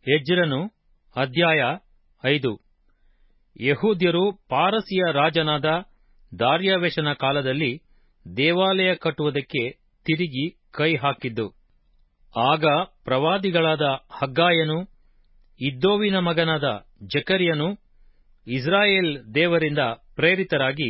ಎಜ್ರನು ಅಧ್ಯಾಯ ಐದು ಯಹೂದ್ಯರು ಪಾರಸಿಯ ರಾಜನಾದ ದಾರ್ಯಾವೆಷನ ಕಾಲದಲ್ಲಿ ದೇವಾಲಯ ಕಟ್ಟುವುದಕ್ಕೆ ತಿರುಗಿ ಕೈ ಹಾಕಿದ್ದು ಆಗ ಪ್ರವಾದಿಗಳಾದ ಹಗ್ಗಾಯನು ಇದ್ದೋವಿನ ಮಗನಾದ ಜಕರಿಯನು ಇಸ್ರಾಯೇಲ್ ದೇವರಿಂದ ಪ್ರೇರಿತರಾಗಿ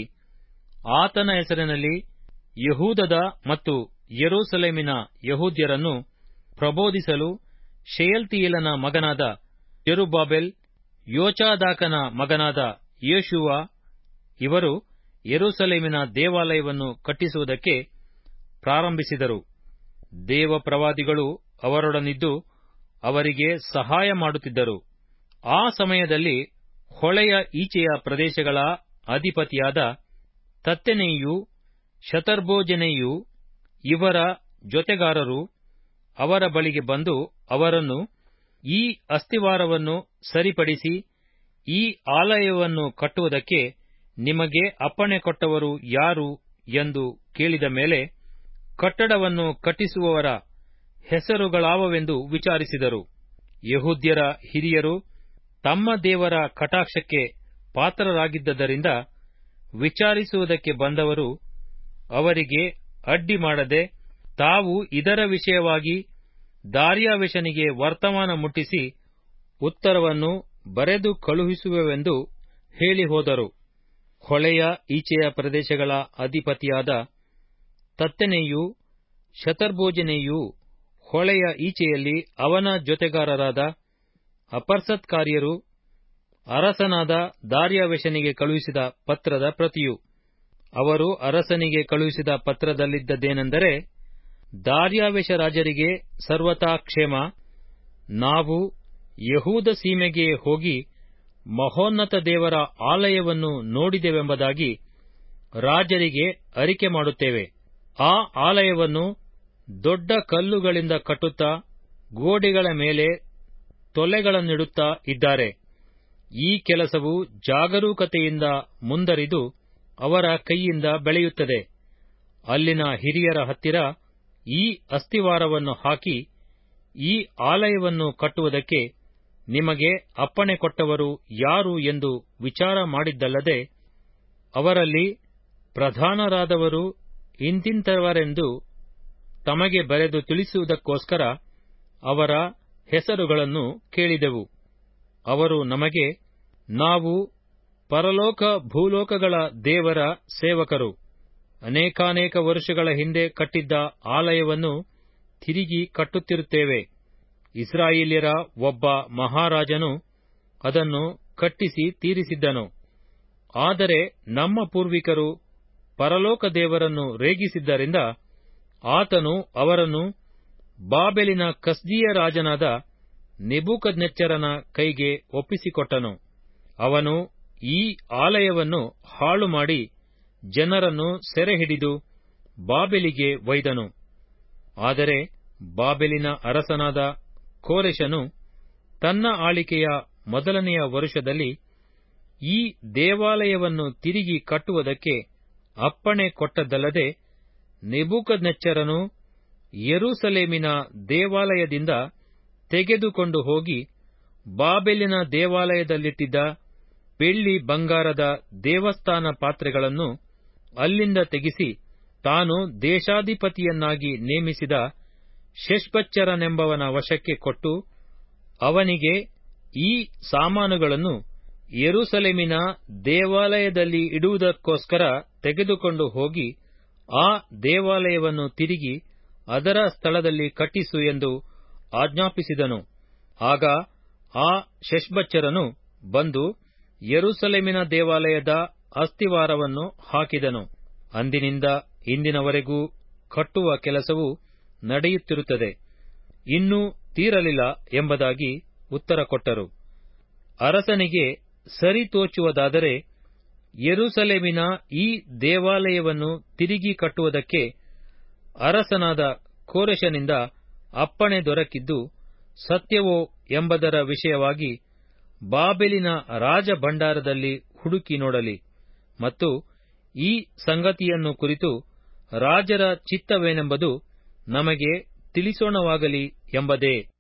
ಆತನ ಹೆಸರಿನಲ್ಲಿ ಯಹೂದದ ಮತ್ತು ಯೆರೂಸಲೇಮಿನ ಯಹೂದ್ಯರನ್ನು ಪ್ರಬೋಧಿಸಲು ಶೆಯಲ್ತಿಯೇಲನ ಮಗನಾದ ಜೆರುಬ್ಬಾಬೆಲ್ ಯೋಚಾದಾಕನ ಮಗನಾದ ಯೇಷುವ ಇವರು ಯೆರೂಸಲೇಮಿನ ದೇವಾಲಯವನ್ನು ಕಟ್ಟಿಸುವುದಕ್ಕೆ ಪ್ರಾರಂಭಿಸಿದರು ದೇವ ಪ್ರವಾದಿಗಳು ಅವರೊಡನಿದ್ದು ಅವರಿಗೆ ಸಹಾಯ ಮಾಡುತ್ತಿದ್ದರು ಆ ಸಮಯದಲ್ಲಿ ಹೊಳೆಯ ಈಚೆಯ ಪ್ರದೇಶಗಳ ಅಧಿಪತಿಯಾದ ತತ್ತೆನೈಯೂ ಶತರ್ಬೋಜೆನೈಯೂ ಇವರ ಜೊತೆಗಾರರು ಅವರ ಬಳಿಗೆ ಬಂದು ಅವರನ್ನು ಈ ಅಸ್ತಿವಾರವನ್ನು ಸರಿಪಡಿಸಿ ಈ ಆಲಯವನ್ನು ಕಟ್ಟುವುದಕ್ಕೆ ನಿಮಗೆ ಅಪ್ಪಣೆ ಕೊಟ್ಟವರು ಯಾರು ಎಂದು ಕೇಳಿದ ಮೇಲೆ ಕಟ್ಟಡವನ್ನು ಕಟ್ಟಿಸುವವರ ಹೆಸರುಗಳಾವವೆಂದು ವಿಚಾರಿಸಿದರು ಯಹೂದ್ಯರ ಹಿರಿಯರು ತಮ್ಮ ದೇವರ ಕಟಾಕ್ಷಕ್ಕೆ ಪಾತ್ರರಾಗಿದ್ದರಿಂದ ವಿಚಾರಿಸುವುದಕ್ಕೆ ಬಂದವರು ಅವರಿಗೆ ಅಡ್ಡಿ ಮಾಡದೆ ತಾವು ಇದರ ವಿಷಯವಾಗಿ ದಾರ್ಯಾವೆಷನಿಗೆ ವರ್ತಮಾನ ಮುಟ್ಟಿಸಿ ಉತ್ತರವನ್ನು ಬರೆದು ಕಳುಹಿಸುವೆವೆಂದು ಹೇಳಿ ಹೋದರು ಹೊಳೆಯ ಈಚೆಯ ಪ್ರದೇಶಗಳ ಅಧಿಪತಿಯಾದ ತತ್ತೆನೆಯೂ ಶತರ್ಬೋಜನೆಯೂ ಹೊಳೆಯ ಈಚೆಯಲ್ಲಿ ಅವನ ಜೊತೆಗಾರರಾದ ಅಪರ್ಸತ್ಕಾರ್ಯರು ಅರಸನಾದ ದಾರ್ಯಾವೆಷನಿಗೆ ಕಳುಹಿಸಿದ ಪತ್ರದ ಪ್ರತಿಯು ಅವರು ಅರಸನಿಗೆ ಕಳುಹಿಸಿದ ಪತ್ರದಲ್ಲಿದ್ದದ್ದೇನೆಂದರೆ ದಾರ್ಯಾವೆಷ ರಾಜರಿಗೆ ಸರ್ವತಾ ಕ್ಷೇಮ ನಾವು ಯಹೂದ ಸೀಮೆಗೆ ಹೋಗಿ ಮಹೋನ್ನತ ದೇವರ ಆಲಯವನ್ನು ನೋಡಿದೆವೆಂಬುದಾಗಿ ರಾಜರಿಗೆ ಅರಿಕೆ ಮಾಡುತ್ತೇವೆ ಆ ಆಲಯವನ್ನು ದೊಡ್ಡ ಕಲ್ಲುಗಳಿಂದ ಕಟ್ಟುತ್ತಾ ಗೋಡೆಗಳ ಮೇಲೆ ತೊಲೆಗಳನ್ನಿಡುತ್ತಾ ಇದ್ದಾರೆ ಈ ಕೆಲಸವು ಜಾಗರೂಕತೆಯಿಂದ ಮುಂದರಿದು ಅವರ ಕೈಯಿಂದ ಬೆಳೆಯುತ್ತದೆ ಅಲ್ಲಿನ ಹಿರಿಯರ ಹತ್ತಿರ ಈ ಅಸ್ತಿವಾರವನ್ನು ಹಾಕಿ ಈ ಆಲಯವನ್ನು ಕಟ್ಟುವುದಕ್ಕೆ ನಿಮಗೆ ಅಪ್ಪಣೆ ಕೊಟ್ಟವರು ಯಾರು ಎಂದು ವಿಚಾರ ಮಾಡಿದ್ದಲ್ಲದೆ ಅವರಲ್ಲಿ ಪ್ರಧಾನರಾದವರು ಇಂತಿಂಥವರೆಂದು ತಮಗೆ ಬರೆದು ತಿಳಿಸುವುದಕ್ಕೋಸ್ಕರ ಅವರ ಹೆಸರುಗಳನ್ನು ಕೇಳಿದೆವು ಅವರು ನಮಗೆ ನಾವು ಪರಲೋಕ ಭೂಲೋಕಗಳ ದೇವರ ಸೇವಕರು ಅನೇಕಾನೇಕ ವರ್ಷಗಳ ಹಿಂದೆ ಕಟ್ಟಿದ್ದ ಆಲಯವನ್ನು ತಿರುಗಿ ಕಟ್ಟುತ್ತಿರುತ್ತೇವೆ ಇಸ್ರಾಯೇಲ್ಯರ ಒಬ್ಬ ಮಹಾರಾಜನು ಅದನ್ನು ಕಟ್ಟಿಸಿ ತೀರಿಸಿದ್ದನು ಆದರೆ ನಮ್ಮ ಪೂರ್ವಿಕರು ಪರಲೋಕ ದೇವರನ್ನು ರೇಗಿಸಿದ್ದರಿಂದ ಆತನು ಅವರನ್ನು ಬಾಬೆಲಿನ ಕಸ್ದೀಯ ರಾಜನಾದ ನೆಬೂಕದ್ನೆಚ್ಚರನ ಕೈಗೆ ಒಪ್ಪಿಸಿಕೊಟ್ಟನು ಅವನು ಈ ಆಲಯವನ್ನು ಹಾಳು ಮಾಡಿ ಜನರನ್ನು ಸೆರೆಹಿಡಿದು ಬಾಬೆಲಿಗೆ ಒಯ್ದನು ಆದರೆ ಬಾಬೆಲಿನ ಅರಸನಾದ ಕೋರೆಶನು ತನ್ನ ಆಳಿಕೆಯ ಮೊದಲನೆಯ ವರುಷದಲ್ಲಿ ಈ ದೇವಾಲಯವನ್ನು ತಿರುಗಿ ಕಟ್ಟುವುದಕ್ಕೆ ಅಪ್ಪಣೆ ಕೊಟ್ಟದ್ದಲ್ಲದೆ ನೆಬೂಕದ್ನೆಚ್ಚರನು ಯೆರೂಸಲೇಮಿನ ದೇವಾಲಯದಿಂದ ತೆಗೆದುಕೊಂಡು ಹೋಗಿ ಬಾಬೆಲಿನ ದೇವಾಲಯದಲ್ಲಿಟ್ಟಿದ್ದ ಬೆಳ್ಳಿ ಬಂಗಾರದ ದೇವಸ್ಥಾನ ಪಾತ್ರೆಗಳನ್ನು ಅಲ್ಲಿಂದ ತೆಗೆಸಿ ತಾನು ದೇಶಾಧಿಪತಿಯನ್ನಾಗಿ ನೇಮಿಸಿದ ಶೆಷ್ಬಚ್ಚರನೆಂಬವನ ವಶಕ್ಕೆ ಕೊಟ್ಟು ಅವನಿಗೆ ಈ ಸಾಮಾನುಗಳನ್ನು ಯೆರೂಸಲೇಮಿನ ದೇವಾಲಯದಲ್ಲಿ ಇಡುವುದಕ್ಕೋಸ್ಕರ ತೆಗೆದುಕೊಂಡು ಹೋಗಿ ಆ ದೇವಾಲಯವನ್ನು ತಿರುಗಿ ಅದರ ಸ್ಥಳದಲ್ಲಿ ಕಟ್ಟಿಸು ಎಂದು ಆಜ್ಞಾಪಿಸಿದನು ಆಗ ಆ ಶೆಷ್ಬಚ್ಚರನು ಬಂದು ಯೆರೂಸಲೇಮಿನ ದೇವಾಲಯದ ಅಸ್ತಿವಾರವನ್ನು ಹಾಕಿದನು ಅಂದಿನಿಂದ ಇಂದಿನವರೆಗೂ ಕಟ್ಟುವ ಕೆಲಸವು ನಡೆಯುತ್ತಿರುತ್ತದೆ ಇನ್ನೂ ತೀರಲಿಲ್ಲ ಎಂಬುದಾಗಿ ಉತ್ತರ ಕೊಟ್ಟರು ಅರಸನಿಗೆ ಸರಿತೋಚುವುದಾದರೆ ಯೆರೂಸಲೇಮಿನ ಈ ದೇವಾಲಯವನ್ನು ತಿರುಗಿ ಕಟ್ಟುವುದಕ್ಕೆ ಅರಸನಾದ ಕೋರೆಶನಿಂದ ಅಪ್ಪಣೆ ದೊರಕಿದ್ದು ಸತ್ಯವೋ ಎಂಬುದರ ವಿಷಯವಾಗಿ ಬಾಬೆಲಿನ ರಾಜಭಂಡಾರದಲ್ಲಿ ಹುಡುಕಿ ನೋಡಲಿ ಮತ್ತು ಈ ಸಂಗತಿಯನ್ನು ಕುರಿತು ರಾಜರ ಚಿತ್ತವೇನೆಂಬುದು ನಮಗೆ ತಿಳಿಸೋಣವಾಗಲಿ ಎಂಬುದೇ